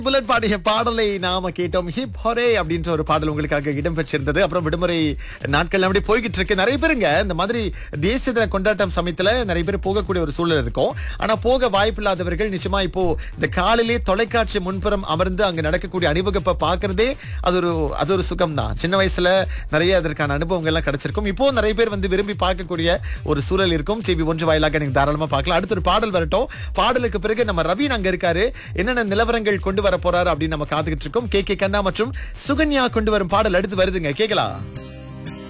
bullet பாடிய பாடலை நாம கேட்டோம் ஹிப் ஹொரே அப்படின்ற ஒரு பாடல் உங்களுக்காக இடம்பெற்றிருந்தது அப்புறம் விடுமுறை நாட்கள் அப்படி போய்கிட்டு இருக்கு நிறைய பேருங்க இந்த மாதிரி தேசிய தின கொண்டாட்டம் சமயத்துல நிறைய பேர் போகக்கூடிய ஒரு சூழல் இருக்கும் ஆனா போக வாய்ப்பில்லாதவர்கள் நிச்சயமா இப்போ இந்த காலையிலே தொலைக்காட்சி முன்புறம் அமர்ந்து அங்க நடக்கக்கூடிய அணிவகுப்பை பாக்குறதே அது ஒரு அது ஒரு சுகம் தான் சின்ன வயசுல நிறைய அதற்கான அனுபவங்கள் எல்லாம் கிடைச்சிருக்கும் இப்போ நிறைய பேர் வந்து விரும்பி பார்க்கக்கூடிய ஒரு சூழல் இருக்கும் டிவி ஒன்று வாயிலாக நீங்க தாராளமா பார்க்கலாம் அடுத்து ஒரு பாடல் வரட்டும் பாடலுக்கு பிறகு நம்ம ரவீன் அங்க இருக்காரு என்னென்ன நிலவரங்கள் கொண்டு வர போறாரு அப்படின்னு நம்ம காத்துக்கிட்டு இருக்கோம் கே கே கண்ணா மற்றும் சுகன்யா கொண்டு வரும் பாடல் அடுத்து வருதுங்க கேக்கலாம்